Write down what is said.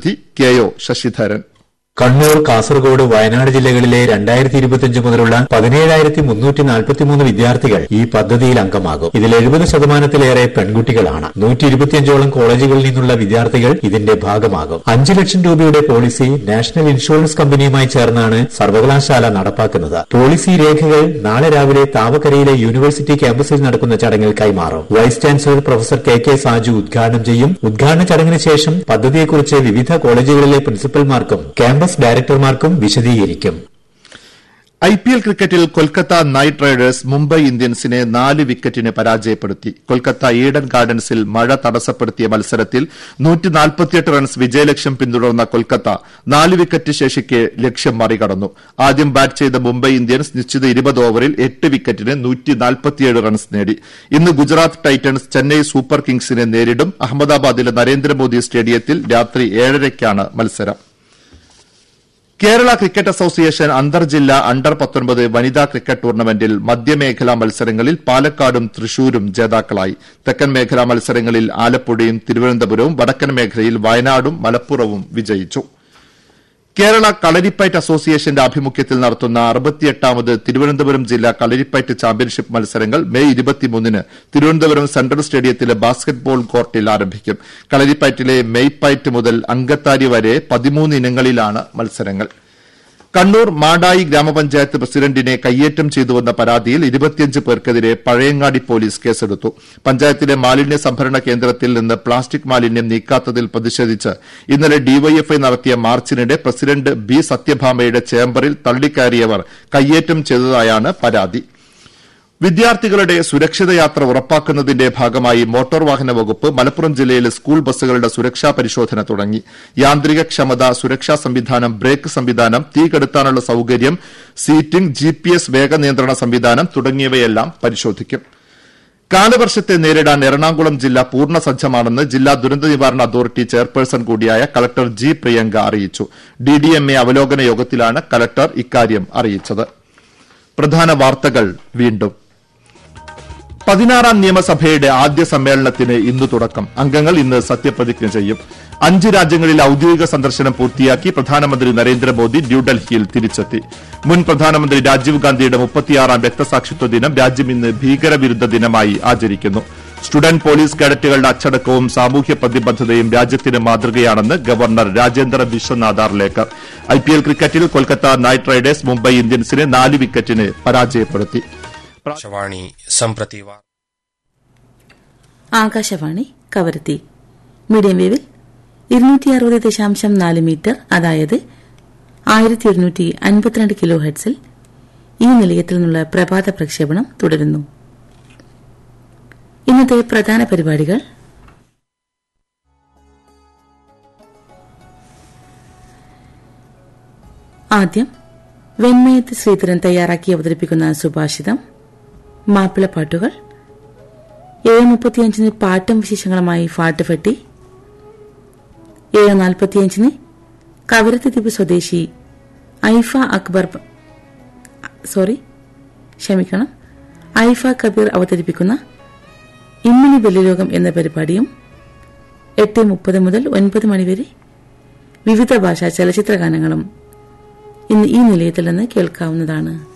K O Sasidharan Kannur Kasaragod Wayanad ജില്ലകളിലെ രണ്ടായിരത്തി ഇരുപത്തിയഞ്ച് മുതലുള്ള പതിനേഴായിരത്തി മുന്നൂറ്റി നാൽപ്പത്തിമൂന്ന് വിദ്യാർത്ഥികൾ ഈ പദ്ധതിയിൽ അംഗമാകും ഇതിൽ എഴുപത് ശതമാനത്തിലേറെ പെൺകുട്ടികളാണ് നൂറ്റി ഇരുപത്തിയഞ്ചോളം കോളേജുകളിൽ നിന്നുള്ള വിദ്യാർത്ഥികൾ ഇതിന്റെ ഭാഗമാകും അഞ്ച് ലക്ഷം രൂപയുടെ പോളിസി നാഷണൽ ഇൻഷുറൻസ് കമ്പനിയുമായി ചേർന്നാണ് സർവകലാശാല നടപ്പാക്കുന്നത് പോളിസി രേഖകൾ നാളെ രാവിലെ താവക്കരയിലെ യൂണിവേഴ്സിറ്റി ക്യാമ്പസിൽ നടക്കുന്ന ചടങ്ങിൽ കൈമാറും vice chancellor professor K K Saju ഉദ്ഘാടനം ചെയ്യും ഉദ്ഘാടന ചടങ്ങിന് ശേഷം പദ്ധതിയെക്കുറിച്ച് വിവിധ കോളേജുകളിലെ പ്രിൻസിപ്പൽമാർക്കും ക്യാമ്പസ് ഡയറക്ടർമാർക്കും വിശദീകരിക്കും ഐ പി എൽ ക്രിക്കറ്റിൽ കൊൽക്കത്ത നൈറ്റ് റൈഡേഴ്സ് മുംബൈ ഇന്ത്യൻസിനെ നാല് വിക്കറ്റിന് പരാജയപ്പെടുത്തി കൊൽക്കത്ത ഈഡൻ ഗാർഡൻസിൽ മഴ തടസ്സപ്പെടുത്തിയ മത്സരത്തിൽ റൺസ് വിജയലക്ഷ്യം പിന്തുടർന്ന കൊൽക്കത്ത നാല് വിക്കറ്റ് ശേഷിക്കെ ലക്ഷ്യം മറികടന്നു ആദ്യം ബാറ്റ് ചെയ്ത മുംബൈ ഇന്ത്യൻസ് നിശ്ചിത ഇരുപത് ഓവറിൽ എട്ട് വിക്കറ്റിന് റൺസ് നേടി ഇന്ന് ഗുജറാത്ത് ടൈറ്റൻസ് ചെന്നൈ സൂപ്പർ കിങ്സിനെ നേരിടും അഹമ്മദാബാദിലെ നരേന്ദ്രമോദി സ്റ്റേഡിയത്തിൽ രാത്രി ഏഴരയ്ക്കാണ് മത്സരം കേരള ക്രിക്കറ്റ് അസോസിയേഷൻ അന്തർജില്ലാ അണ്ടർ പത്തൊൻപത് വനിതാ ക്രിക്കറ്റ് ടൂർണമെന്റിൽ മധ്യമേഖലാ മത്സരങ്ങളിൽ പാലക്കാടും തൃശൂരും ജേതാക്കളായി തെക്കൻ മേഖലാ മത്സരങ്ങളിൽ ആലപ്പുഴയും തിരുവനന്തപുരവും വടക്കൻ മേഖലയിൽ വയനാടും മലപ്പുറവും വിജയിച്ചു കേരള കളരിപ്പയറ്റ് അസോസിയേഷന്റെ ആഭിമുഖ്യത്തിൽ നടത്തുന്ന അറുപത്തിയെട്ടാമത് തിരുവനന്തപുരം ജില്ലാ കളരിപ്പയറ്റ് ചാമ്പ്യൻഷിപ്പ് മത്സരങ്ങൾ മെയ് ഇരുപത്തിമൂന്നിന് തിരുവനന്തപുരം സെൻട്രൽ സ്റ്റേഡിയത്തിലെ ബാസ്കറ്റ്ബോൾ കോർട്ടിൽ ആരംഭിക്കും കളരിപ്പയറ്റിലെ മെയ്പയറ്റ് മുതൽ അങ്കത്താരി വരെ പതിമൂന്ന് ഇനങ്ങളിലാണ് മത്സരങ്ങൾ കണ്ണൂർ മാടായി ഗ്രാമപഞ്ചായത്ത് പ്രസിഡന്റിനെ കയ്യേറ്റം ചെയ്തുവെന്ന പരാതിയിൽ ഇരുപത്തിയഞ്ച് പേർക്കെതിരെ പഴയങ്ങാടി പോലീസ് കേസെടുത്തു പഞ്ചായത്തിലെ മാലിന്യ സംഭരണ കേന്ദ്രത്തിൽ നിന്ന് പ്ലാസ്റ്റിക് മാലിന്യം നീക്കാത്തതിൽ പ്രതിഷേധിച്ച് ഇന്നലെ ഡിവൈഎഫ്ഐ നടത്തിയ മാർച്ചിനിടെ പ്രസിഡന്റ് ബി സത്യഭാമയുടെ ചേംബറിൽ തള്ളിക്കയറിയവർ കയ്യേറ്റം ചെയ്തതായാണ് പരാതി വിദ്യാർത്ഥികളുടെ സുരക്ഷിത യാത്ര ഉറപ്പാക്കുന്നതിന്റെ ഭാഗമായി മോട്ടോർ വാഹന വകുപ്പ് മലപ്പുറം ജില്ലയിലെ സ്കൂൾ ബസ്സുകളുടെ സുരക്ഷാ പരിശോധന തുടങ്ങി യാന്ത്രിക ക്ഷമത സുരക്ഷാ സംവിധാനം ബ്രേക്ക് സംവിധാനം തീ കെടുത്താനുള്ള സൌകര്യം സീറ്റിംഗ് ജിപിഎസ് വേഗ നിയന്ത്രണ സംവിധാനം തുടങ്ങിയവയെല്ലാം പരിശോധിക്കും കാലവർഷത്തെ നേരിടാൻ എറണാകുളം ജില്ല പൂർണ്ണ സജ്ജമാണെന്ന് ജില്ലാ ദുരന്ത നിവാരണ അതോറിറ്റി ചെയർപേഴ്സൺ കൂടിയായ കളക്ടർ ജി പ്രിയങ്ക അറിയിച്ചു ഡിഡിഎംഎ അവലോകന യോഗത്തിലാണ് കളക്ടർ ഇക്കാര്യം അറിയിച്ചത് പ്രധാന വാർത്തകൾ വീണ്ടും പതിനാറാം നിയമസഭയുടെ ആദ്യ സമ്മേളനത്തിന് ഇന്ന് തുടക്കം അംഗങ്ങൾ ഇന്ന് സത്യപ്രതിജ്ഞ ചെയ്യും അഞ്ച് രാജ്യങ്ങളിൽ ഔദ്യോഗിക സന്ദർശനം പൂർത്തിയാക്കി പ്രധാനമന്ത്രി നരേന്ദ്രമോദി ന്യൂഡൽഹിയിൽ തിരിച്ചെത്തി മുൻ പ്രധാനമന്ത്രി രാജീവ് ഗാന്ധിയുടെ മുപ്പത്തിയാറാം രക്തസാക്ഷിത്വ ദിനം രാജ്യം ഇന്ന് ഭീകരവിരുദ്ധ ദിനമായി ആചരിക്കുന്നു സ്റ്റുഡന്റ് പോലീസ് കേഡറ്റുകളുടെ അച്ചടക്കവും സാമൂഹ്യ പ്രതിബദ്ധതയും രാജ്യത്തിന് മാതൃകയാണെന്ന് ഗവർണർ രാജേന്ദ്ര വിശ്വനാഥ് ആർലേക്കർ ഐപിഎൽ ക്രിക്കറ്റിൽ കൊൽക്കത്ത നൈറ്റ് റൈഡേഴ്സ് മുംബൈ ഇന്ത്യൻസിനെ നാല് വിക്കറ്റിന് പരാജയപ്പെടുത്തി ആകാശവാണി सम्प्रति ആകാശവാണി കവരത്തി മീഡിയം വേവിൽ ഇരുന്നൂറ്റി അറുപത് ദശാംശം നാല് മീറ്റർ അതായത് ആയിരത്തി ഒരുന്നൂറ്റി അൻപത്തിരണ്ട് കിലോ ഹെഡ്സിൽ ഈ നിലയത്തിൽ നിന്നുള്ള പ്രഭാത പ്രക്ഷേപണം തുടരുന്നു ഇന്നത്തെ പ്രധാന പരിപാടികൾ ആദ്യം വെൺമയത്ത് ശ്രീധരൻ തയ്യാറാക്കി അവതരിപ്പിക്കുന്ന സുഭാഷിതം മാപ്പിളപ്പാട്ടുകൾ ഏഴ് മുപ്പത്തിയഞ്ചിന് പാട്ടും വിശേഷങ്ങളുമായി ഫാട്ടുഫെട്ടി ഏഴ് നാൽപ്പത്തിയഞ്ചിന് കവരത്തി ദ്വീപ് സ്വദേശി ഐഫ അക്ബർ സോറി ക്ഷമിക്കണം ഐഫ കബീർ അവതരിപ്പിക്കുന്ന ഇമ്മിനി വെള്ളിലോകം എന്ന പരിപാടിയും എട്ട് മുപ്പത് മുതൽ ഒൻപത് മണിവരെ വിവിധ ഭാഷാ ചലച്ചിത്ര ഗാനങ്ങളും ഇന്ന് ഈ നിലയത്തിൽ നിന്ന് കേൾക്കാവുന്നതാണ്